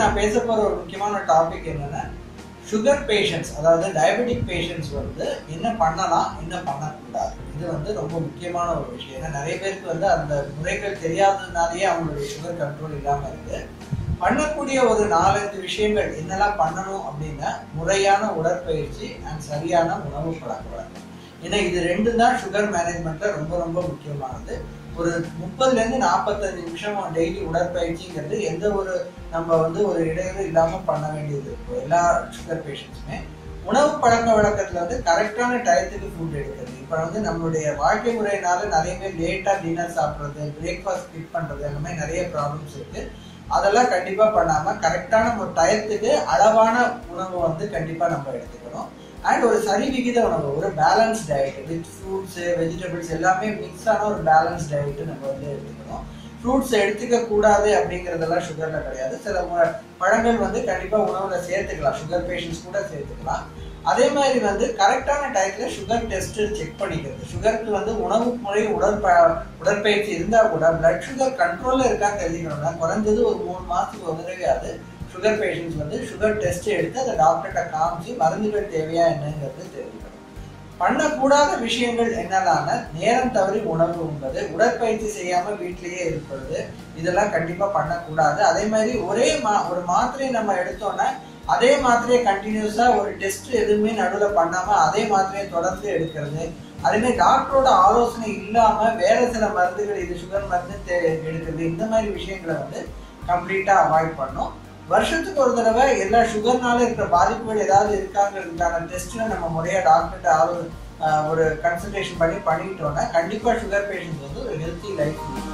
நான் பேச போற ஒரு முக்கியமான டாபிக் என்னன்னா சுகர் பேஷண்ட்ஸ் அதாவது டயபெட்டிக் பேஷண்ட்ஸ் வந்து என்ன பண்ணலாம் என்ன பண்ணக்கூடாது இது வந்து ரொம்ப முக்கியமான ஒரு விஷயம் ஏன்னா நிறைய பேருக்கு வந்து அந்த முறைகள் தெரியாததுனாலேயே அவங்களுடைய சுகர் கண்ட்ரோல் இல்லாம இருக்கு பண்ணக்கூடிய ஒரு நாலஞ்சு விஷயங்கள் என்னெல்லாம் பண்ணணும் அப்படின்னா முறையான உடற்பயிற்சி அண்ட் சரியான உணவு பழக்க வழக்கம் ஏன்னா இது ரெண்டு தான் சுகர் மேனேஜ்மெண்ட்ல ரொம்ப ரொம்ப முக்கியமானது ஒரு முப்பதுல இருந்து நாற்பத்தஞ்சு நிமிஷம் டெய்லி உடற்பயிற்சிங்கிறது எந்த ஒரு நம்ம வந்து ஒரு இடையூறு இல்லாம பண்ண வேண்டியது இருக்கும் எல்லா சுகர் பேஷண்ட்ஸுமே உணவு பழக்க வழக்கத்துல வந்து கரெக்டான டயத்துக்கு ஃபுட் எடுக்கிறது இப்போ வந்து நம்மளுடைய வாழ்க்கை முறையினால நிறைய பேர் லேட்டா டின்னர் சாப்பிட்றது பிரேக்ஃபாஸ்ட் ஸ்கிப் பண்றது அந்த மாதிரி நிறைய ப்ராப்ளம்ஸ் இருக்கு அதெல்லாம் கண்டிப்பா பண்ணாம கரெக்டான ஒரு டயத்துக்கு அளவான உணவு வந்து கண்டிப்பா நம்ம எடுத்துக்கணும் அண்ட் ஒரு சரி விகித உணவு ஒரு balance diet with fruits vegetables எல்லாமே மிக்ஸ் ஆன ஒரு பேலன்ஸ் டயட் நம்ம வந்து எடுத்துக்கணும் ஃப்ரூட்ஸ் எடுத்துக்க கூடாது அப்படிங்கிறதெல்லாம் சுகர்ல கிடையாது சில மு- பழங்கள் வந்து கண்டிப்பா உணவுல சேர்த்துக்கலாம் சுகர் பேஷண்ட்ஸ் கூட சேர்த்துக்கலாம் அதே மாதிரி வந்து கரெக்டான டயத்துல சுகர் டெஸ்ட் செக் பண்ணிக்கிறது சுகருக்கு வந்து உணவு முறை உடற்ப உடற்பயிற்சி இருந்தா கூட பிளட் சுகர் கண்ட்ரோல்ல இருக்கான்னு தெரிஞ்சுக்கணும்னா குறைஞ்சது ஒரு மூணு மாசத்துக்கு ஒரு தடவையாவது சுகர் பேஷண்ட்ஸ் வந்து சுகர் டெஸ்ட் எடுத்து அதை டாக்டர்கிட்ட காமிச்சு மருந்துகள் தேவையா என்னங்கிறது தெரிஞ்சுக்கணும் பண்ணக்கூடாத விஷயங்கள் என்னெல்லான நேரம் தவறி உணவு உண்பது உடற்பயிற்சி செய்யாம வீட்டிலேயே இருப்பது இதெல்லாம் கண்டிப்பா பண்ணக்கூடாது அதே மாதிரி ஒரே மா ஒரு மாத்திரையை நம்ம எடுத்தோம்னா அதே மாத்திரையை கண்டினியூஸா ஒரு டெஸ்ட் எதுவுமே நடுவில் பண்ணாம அதே மாத்திரையை தொடர்ந்து எடுக்கிறது அதே மாதிரி டாக்டரோட ஆலோசனை இல்லாம வேற சில மருந்துகள் இது சுகர் மருந்து தே- எடுக்கிறது இந்த மாதிரி விஷயங்களை வந்து கம்ப்ளீட்டா அவாய்ட் பண்ணோம் வருஷத்துக்கு ஒரு தடவை எல்லா சுகர்னால இருக்கிற பாதிப்புகள் ஏதாவது இருக்காங்கிறதுக்கான டெஸ்ட்ல நம்ம முறையா டாக்டர்கிட்ட ஆலோ ஆஹ் ஒரு கன்சல்டேஷன் பண்ணி பண்ணிக்கிட்டோம்னா கண்டிப்பா சுகர் பேஷண்ட் வந்து ஒரு ஹெல்த்தி லைஃப்